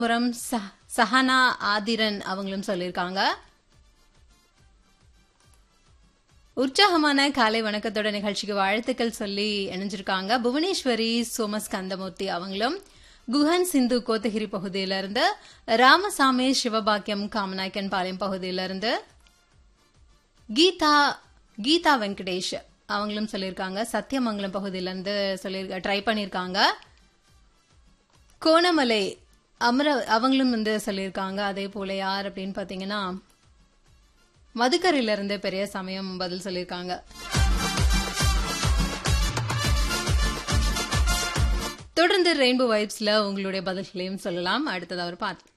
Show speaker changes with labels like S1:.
S1: புரம் ச- சஹனா ஆதிரன் அவங்களும் சொல்லியிருக்காங்க உற்சாகமான காலை வணக்கத்தோட நிகழ்ச்சிக்கு வாழ்த்துக்கள் சொல்லி இணைஞ்சிருக்காங்க புவனேஸ்வரி சோமஸ்கந்தமூர்த்தி அவங்களும் குஹன் சிந்து கோத்தகிரி பகுதியில இருந்து ராமசாமி சிவபாக்கியம் காமநாயக்கன் பாளையம் பகுதியில இருந்து கீதா கீதா வெங்கடேஷ் அவங்களும் சொல்லியிருக்காங்க சத்தியமங்கலம் பகுதியில இருந்து சொல்லியிருக்க ட்ரை பண்ணியிருக்காங்க கோணமலை அமர அவங்களும் வந்து சொல்லியிருக்காங்க அதே போல யார் அப்படின்னு பாத்தீங்கன்னா மதுக்கரையில இருந்து பெரிய சமயம் பதில் சொல்லியிருக்காங்க தொடர்ந்து ரெயின்போ வைப்ஸ்ல உங்களுடைய பதில்களையும் சொல்லலாம் அடுத்தது அவர் பார்த்து